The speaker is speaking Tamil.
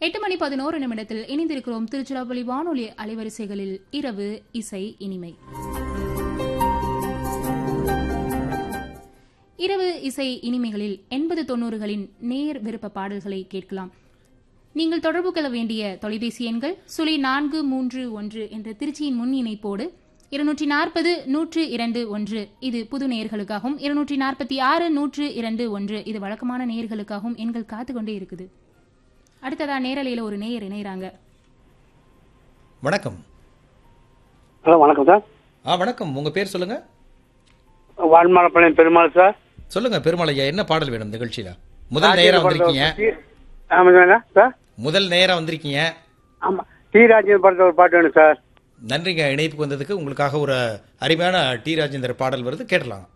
எட்டு மணி பதினோரு நிமிடத்தில் இணைந்திருக்கிறோம் திருச்சிராப்பள்ளி வானொலி அலைவரிசைகளில் இரவு இசை இனிமை இரவு இசை இனிமைகளில் எண்பது தொண்ணூறுகளின் நேர் விருப்ப பாடல்களை கேட்கலாம் நீங்கள் தொடர்பு கொள்ள வேண்டிய தொலைபேசி எண்கள் சுழி நான்கு மூன்று ஒன்று என்ற திருச்சியின் முன் இணைப்போடு இருநூற்றி நாற்பது நூற்று இரண்டு ஒன்று இது புது நேயர்களுக்காகவும் இருநூற்றி நாற்பத்தி ஆறு நூற்று இரண்டு ஒன்று இது வழக்கமான நேயர்களுக்காகவும் எண்கள் காத்து கொண்டே இருக்குது அடுத்ததா நேரலையில ஒரு நேயர் இணையறாங்க வணக்கம் ஹலோ வணக்கம் சார் ஆ வணக்கம் உங்க பேர் சொல்லுங்க வான்மலப்பாளையம் பெருமாள் சார் சொல்லுங்க பெருமாளையா என்ன பாடல் வேணும் நிகழ்ச்சியில முதல் நேரா வந்திருக்கீங்க ஆமாம் சார் முதல் நேரா வந்திருக்கீங்க ஆமாம் டி ராஜேந்திர படத்தில் ஒரு பாட்டு வேணும் சார் நன்றிங்க இணைப்புக்கு வந்ததுக்கு உங்களுக்காக ஒரு அருமையான டி ராஜேந்தர் பாடல் வருது கேட்டலாம்